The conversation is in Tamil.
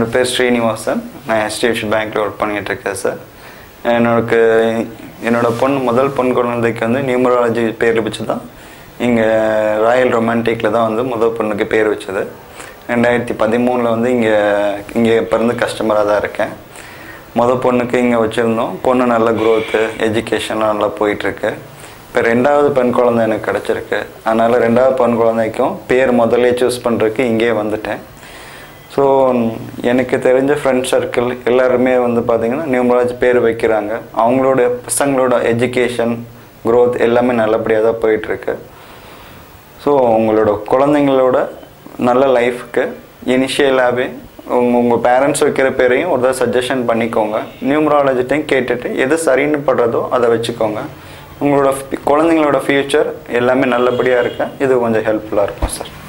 என்னோடய பேர் ஸ்ரீனிவாசன் நான் ஹெச்டிஎஃப்சி பேங்க்கில் ஒர்க் பண்ணிகிட்டு இருக்கேன் சார் என்னோடக்கு என்னோட பொண்ணு முதல் பொன் குழந்தைக்கு வந்து நியூமராலஜி பேர் வச்சு தான் இங்கே ராயல் ரொமான்டிக்கில் தான் வந்து முதல் பொண்ணுக்கு பேர் வச்சது ரெண்டாயிரத்தி பதிமூணில் வந்து இங்கே இங்கே பிறந்து கஸ்டமராக தான் இருக்கேன் முதல் பொண்ணுக்கு இங்கே வச்சுருந்தோம் பொண்ணு நல்ல க்ரோத்து எஜுகேஷன்லாம் நல்லா போயிட்டுருக்கு இப்போ ரெண்டாவது பெண் குழந்தை எனக்கு கிடச்சிருக்கு அதனால் ரெண்டாவது பெண் குழந்தைக்கும் பேர் முதல்ல சூஸ் பண்ணுறதுக்கு இங்கே வந்துட்டேன் ஸோ எனக்கு தெரிஞ்ச ஃப்ரெண்ட் சர்க்கிள் எல்லாருமே வந்து பார்த்திங்கன்னா நியூமராஜ் பேர் வைக்கிறாங்க அவங்களோட பசங்களோட எஜுகேஷன் க்ரோத் எல்லாமே நல்லபடியாக தான் போயிட்டுருக்கு ஸோ உங்களோட குழந்தைங்களோட நல்ல லைஃப்க்கு இனிஷியலாகவே உங்கள் உங்கள் பேரண்ட்ஸ் வைக்கிற பேரையும் ஒரு தடவை சஜஷன் பண்ணிக்கோங்க நியூமராலஜிட்டையும் கேட்டுட்டு எது சரின்னு படுறதோ அதை வச்சுக்கோங்க உங்களோட குழந்தைங்களோட ஃப்யூச்சர் எல்லாமே நல்லபடியாக இருக்க இது கொஞ்சம் ஹெல்ப்ஃபுல்லாக இருக்கும் சார்